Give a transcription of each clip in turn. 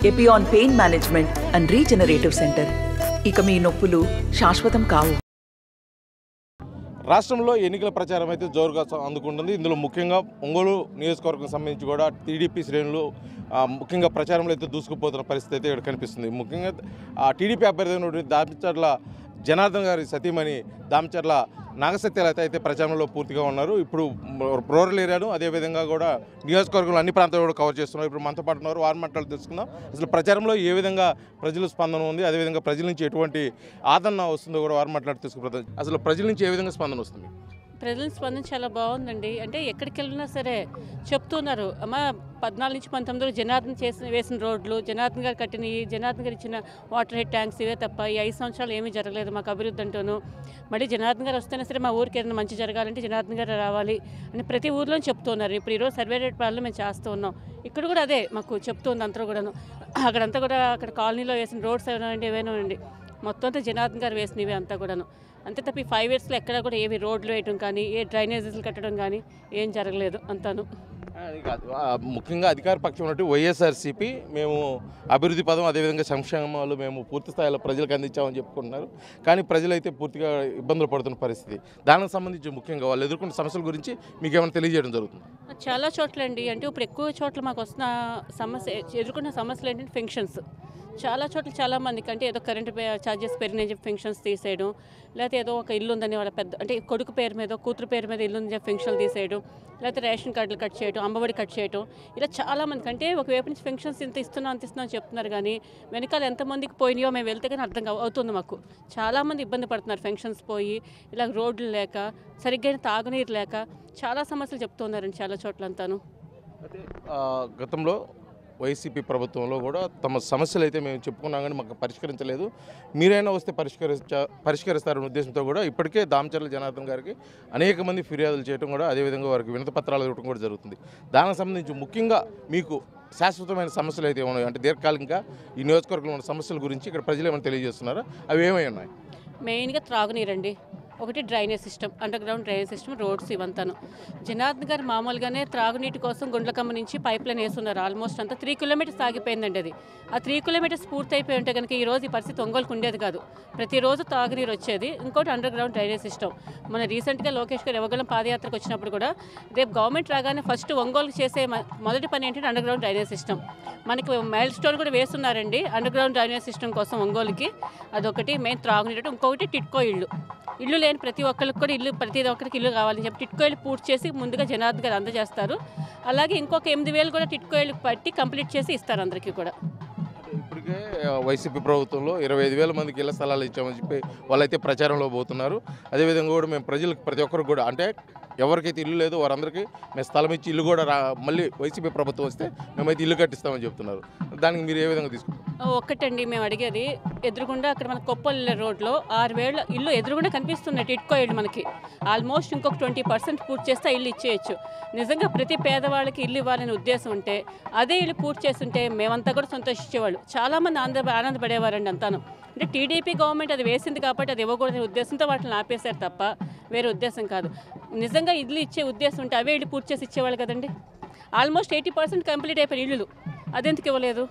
Epione pain management and regenerative centre ఇక మీ నొప్పులు శాశ్వతం కావు రాష్ట్రంలో ఎన్నికల ప్రచారం అయితే జోరుగా స- అందుకుంటుంది ఇందులో ముఖ్యంగా ఒంగోలు నియోజకవర్గం సంబంధించి కూడా టీడీపీ శ్రేణులు ఆ, ముఖ్యంగా ప్రచారంలో అయితే దూసుకుపోతున్న పరిస్థితి అయితే ఇక్కడ కనిపిస్తుంది ముఖ్యంగా ఆ టీడీపీ అభ్యర్థి అయినటువంటి దామచర్ల జనార్దన్ గారి సతీమణి దామచర్ల నాగసత్యాలత అయితే ప్రచారంలో పూర్తిగా ఉన్నారు ఇప్పుడు రూరల్ ఏరియాను అదేవిధంగా కూడా నియోజకవర్గంలో అన్ని ప్రాంతాలు కూడా కవర్ చేస్తున్నారు ఇప్పుడు మనతో పాటు ఉన్నారు వారి మాటలు తెలుసుకుందాం అసలు ప్రచారంలో ఏ విధంగా ప్రజల స్పందన ఉంది అదేవిధంగా ప్రజల నుంచి ఎటువంటి ఆదరణ వస్తుందో కూడా వారి మాట్లాడి తెలుసుకుంటారు అసలు ప్రజల నుంచి ఏ విధంగా స్పందన వస్తుంది ప్రజల స్పందన చాలా బాగుందండి అంటే ఎక్కడికి వెళ్ళినా సరే చెప్తున్నారు అమ్మ పద్నాలుగు నుంచి పంతొమ్మిదిలో జనార్దన్ చేసిన వేసిన రోడ్లు జనార్దన్ గారు కట్టినవి జనార్దన్ గారు ఇచ్చిన వాటర్ హెడ్ ట్యాంక్స్ ఇవే తప్ప ఈ ఐదు సంవత్సరాలు ఏమీ జరగలేదు మాకు అభివృద్ధి అంటూను మళ్ళీ జనార్దన్ గారు వస్తేనే సరే మా ఊరికి ఏదైనా మంచి జరగాలంటే జనార్దన్ గారు రావాలి అని ప్రతి ఊర్లో చెప్తున్నారు ఇప్పుడు ఈరోజు సర్వే రేట్ పాలన మేము చేస్తూ ఉన్నాం ఇక్కడ కూడా అదే మాకు చెప్తుంది అంతా కూడాను అక్కడంతా కూడా అక్కడ కాలనీలో వేసిన రోడ్స్ ఏమైనా ఏవైనా ఉండి మొత్తం అంతా జనార్దన్ గారు వేసినవి అంతా కూడాను అంతే తప్ప ఈ ఫైవ్ ఇయర్స్లో ఎక్కడ కూడా ఏవి రోడ్లు వేయటం కానీ ఏ డ్రైనేజెస్లు కట్టడం కానీ ఏం జరగలేదు అంతాను అది కాదు. ఆ, ముఖ్యంగా అధికార పక్షం ఉన్నట్టు వైఎస్ఆర్సీపీ మేము అభివృద్ధి పదం అదేవిధంగా సంక్షేమాలు మేము పూర్తి స్థాయిలో ప్రజలకు అందించామని చెప్పుకుంటున్నారు కానీ ప్రజలైతే పూర్తిగా ఇబ్బందులు పడుతున్న పరిస్థితి దానికి సంబంధించి ముఖ్యంగా వాళ్ళు ఎదుర్కొన్న సమస్యల గురించి మీకు ఏమైనా తెలియజేయడం జరుగుతుంది చాలా చోట్ల అండి అంటే ఇప్పుడు ఎక్కువ చోట్ల మాకు వస్తున్న సమస్య ఎదుర్కొన్న సమస్యలు ఏంటంటే ఫెన్షన్స్ చాలా చోట్ల చాలా మందికి అంటే ఏదో కరెంట్ ఛార్జెస్ పెరిగినాయి చెప్పి ఫెన్షన్స్ తీసేయడం లేకపోతే ఏదో ఒక ఇల్లు ఉందని వాళ్ళ పెద్ద అంటే కొడుకు పేరు మీద కూతురు పేరు మీద ఇల్లు ఉందని చెప్పి ఫెన్షన్లు తీసేయడం లేకపోతే రేషన్ కార్డులు కట్ చేయడం అమ్మఒడి కట్ చేయడం ఇలా చాలా మందికి అంటే ఒకవైపు నుంచి ఫెన్షన్స్ ఇంత ఇస్తున్నాం అంత ఇస్తున్నాం అని చెప్తున్నారు కానీ వెనకాల ఎంతమందికి పోయినాయో మేము వెళ్తే కానీ అర్థం కావు అవుతుంది మాకు చాలామంది ఇబ్బంది పడుతున్నారు ఫెన్షన్స్ పోయి ఇలా రోడ్లు లేక సరిగ్గా తాగునీరు లేక చాలా సమస్యలు చెప్తున్నారండి చాలా చోట్లంతాను అయితే ఆ, గతంలో వైసీపీ ప్రభుత్వంలో కూడా తమ సమస్యలు అయితే మేము చెప్పుకున్నాం కానీ మాకు పరిష్కరించలేదు మీరైనా వస్తే పరిష్కరించ పరిష్కరిస్తారనే ఉద్దేశంతో కూడా ఇప్పటికే దామచర్ల జనార్దన్ గారికి అనేక మంది ఫిర్యాదులు చేయడం కూడా అదేవిధంగా వారికి వినతి పత్రాలు ఇవ్వడం కూడా జరుగుతుంది దానికి సంబంధించి ముఖ్యంగా మీకు శాశ్వతమైన సమస్యలు అయితే ఉన్నాయి అంటే దీర్ఘకాలికంగా ఈ నియోజకవర్గంలో ఉన్న సమస్యల గురించి ఇక్కడ ప్రజలు ఏమైనా తెలియజేస్తున్నారా అవి ఏమై ఉన్నాయి మెయిన్గా త్రాగునీరండి ఒకటి drainage system under ground drainage system roads ఇవంతాను జనార్దన్ గారు మామూలుగానే త్రాగునీటి కోసం గుండ్లకమ్మ నుంచి పైప్ లైన్ వేస్తున్నారు ఆల్మోస్ట్ అంతా త్రీ కిలోమీటర్స్ ఆగిపోయిందండి అది ఆ త్రీ కిలోమీటర్స్ పూర్తి అయిపోయి ఉంటే కనుక ఈ రోజు ఈ పరిస్థితి ఒంగోలుకు ఉండేది కాదు ప్రతిరోజు తాగునీరు వచ్చేది ఇంకోటి అండర్ గ్రౌండ్ డ్రైనేజ్ సిస్టమ్ మన రీసెంట్గా లోకేష్ గారు ఎవగలం పాదయాత్రకు వచ్చినప్పుడు కూడా రేపు గవర్నమెంట్ రాగానే ఫస్ట్ ఒంగోలు చేసే మ- మొదటి పని ఏంటంటే అండర్ గ్రౌండ్ డ్రైనేజ్ సిస్టమ్ మనకి మైల్ స్టోన్ కూడా వేస్తున్నారండి అండర్ గ్రౌండ్ డ్రైనేజ్ సిస్టమ్ కోసం ఒంగోలుకి అదొకటి మెయిన్ త్రాగునీరు ఇంకొకటి టిట్కో ఇల్లు ఇల్లు లేని ప్రతి ఒక్కరికి కూడా ఇల్లు ప్రతి ఒక్కరికి ఇల్లు కావాలని చెప్పి టిట్కో ఇల్లు పూర్తి చేసి ముందుగా జనార్దన్ గారు అందజేస్తారు అలాగే ఇంకొక ఎనిమిది వేలు కూడా టిట్కో ఇల్లు పట్టి కంప్లీట్ చేసి ఇస్తారు అందరికీ కూడా అంటే ఇప్పటికే ఆ, వైసీపీ ప్రభుత్వంలో ఇరవై ఐదు వేల మందికి ఇళ్ల స్థలాలు ఇచ్చామని చెప్పి వాళ్ళైతే ప్రచారంలో పోతున్నారు అదేవిధంగా కూడా మేము ప్రజలకు ప్రతి ఒక్కరికి కూడా అంటే ఎవరికైతే ఇల్లు లేదో వారందరికీ మేము స్థలం ఇచ్చి ఇల్లు కూడా రా మళ్ళీ వైసీపీ ప్రభుత్వం వస్తే మేమైతే ఇల్లు కట్టిస్తామని చెప్తున్నారు దానికి మీరు ఏ విధంగా తీసుకుంటారు ఒక్కటండి మేము అడిగేది ఎదురుగుండా అక్కడ మన కొప్పల్ రోడ్లో ఆరు వేల ఇల్లు ఎదురుగుండా కనిపిస్తున్నాయి టిట్కో ఇల్లు మనకి ఆల్మోస్ట్ ఇంకొక ట్వంటీ పర్సెంట్ పూర్తి చేస్తే ఆ ఇల్లు ఇచ్చేయచ్చు నిజంగా ప్రతి పేదవాళ్ళకి ఇల్లు ఇవ్వాలనే ఉద్దేశం ఉంటే అదే ఇల్లు పూర్తి చేస్తుంటే మేమంతా కూడా సంతోషించేవాళ్ళు చాలామంది ఆనంద ఆనందపడేవారండి అంతాను అంటే టీడీపీ గవర్నమెంట్ అది వేసింది కాబట్టి అది ఇవ్వకూడదనే ఉద్దేశంతో వాటిని ఆపేశారు తప్ప వేరే ఉద్దేశం కాదు నిజంగా ఇల్లు ఇచ్చే ఉద్దేశం ఉంటే అవే ఇల్లు పూర్తి చేసి ఇచ్చేవాళ్ళు కదండి ఆల్మోస్ట్ ఎయిటీ పర్సెంట్ కంప్లీట్ అయిపోయిన ఇల్లులు అదెందుకు ఇవ్వలేదు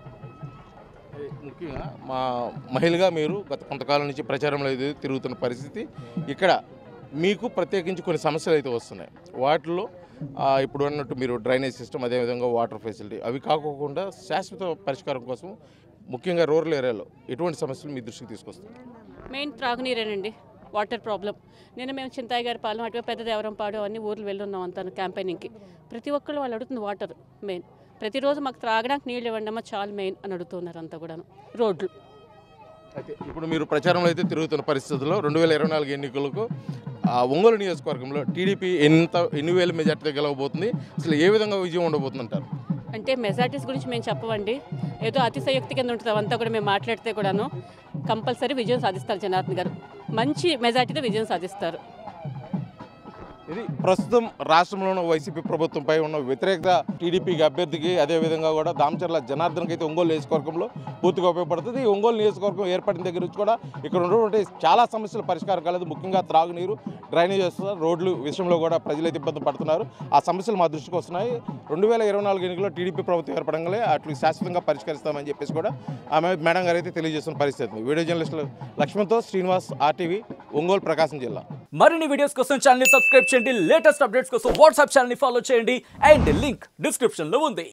ముఖ్యంగా మా మహిళగా మీరు గత కొంతకాలం నుంచి ప్రచారంలో అయితే తిరుగుతున్న పరిస్థితి ఇక్కడ మీకు ప్రత్యేకించి కొన్ని సమస్యలు అయితే వస్తున్నాయి వాటిలో ఆ, ఇప్పుడు అన్నట్టు మీరు డ్రైనేజ్ సిస్టమ్ అదేవిధంగా వాటర్ ఫెసిలిటీ అవి కాకోకుండా శాశ్వత పరిష్కారం కోసం ముఖ్యంగా రూరల్ ఏరియాలో ఎటువంటి సమస్యలు మీ దృష్టికి తీసుకొస్తారు మెయిన్ త్రాగునీరేనండి వాటర్ ప్రాబ్లం నేను మేము చింతాయి గారి పాలెం అటువైపు పెద్ద దేవరంపాడు అన్ని ఊర్లు వెళ్ళున్నాం అంతా క్యాంపెయినింగ్కి ప్రతి ఒక్కళ్ళు వాళ్ళు అడుగుతుంది వాటర్ మెయిన్ ప్రతిరోజు మాకు త్రాగడానికి నీళ్ళు ఇవ్వండి అమ్మా చాలా మెయిన్ అని అడుగుతున్నారు అంతా కూడాను రోడ్లు అయితే ఇప్పుడు మీరు ప్రచారంలో అయితే తిరుగుతున్న పరిస్థితుల్లో రెండు వేల ఇరవై నాలుగు ఎన్నికలకు ఆ ఒంగోలు నియోజకవర్గంలో టీడీపీ ఎంత ఎన్ని వేల మెజార్టీతో గెలవబోతుంది అసలు ఏ విధంగా విజయం ఉండబోతుంది అంటారు అంటే మెజార్టీస్ గురించి మేము చెప్పవండి ఏదో అతిశయోక్తి కింద ఉంటుంది అవంతా కూడా మేము మాట్లాడితే కూడాను కంపల్సరీ విజయం సాధిస్తారు జనార్దన్ గారు మంచి మెజార్టీతో విజయం సాధిస్తారు ఇది ప్రస్తుతం రాష్ట్రంలో ఉన్న వైసీపీ ప్రభుత్వంపై ఉన్న వ్యతిరేకత టీడీపీకి అభ్యర్థికి అదేవిధంగా కూడా దామచర్ల జనార్దన్కి అయితే ఒంగోలు నియోజకవర్గంలో పూర్తిగా ఉపయోగపడుతుంది ఈ ఒంగోలు నియోజకవర్గం ఏర్పడిన దగ్గర నుంచి కూడా ఇక్కడ ఉన్నటువంటి చాలా సమస్యలు పరిష్కారం కాలేదు ముఖ్యంగా త్రాగునీరు డ్రైనేజ్ వస్తున్నారు రోడ్లు విషయంలో కూడా ప్రజలైతే ఇబ్బంది పడుతున్నారు ఆ సమస్యలు మా దృష్టికి వస్తున్నాయి రెండు వేల ఇరవై నాలుగు ఎన్నికల్లో టీడీపీ ప్రభుత్వం ఏర్పడంగానే అట్లు శాశ్వతంగా పరిష్కరిస్తామని చెప్పేసి కూడా ఆమె మేడం గారు అయితే తెలియజేస్తున్న పరిస్థితి ఉంది. వీడియో జర్నలిస్టులు లక్ష్మణ్తో శ్రీనివాస్ ఆర్టీవీ ఒంగోలు ప్రకాశం జిల్లా మరిన్ని వీడియోస్ కోసం ఛానల్ సబ్స్క్రైబ్ చేయండి లేటెస్ట్ అప్డేట్స్ కోసం వాట్సాప్ ఛానల్ ఫాలో చేయండి అండ్ లింక్ డిస్క్రిప్షన్ లో ఉంది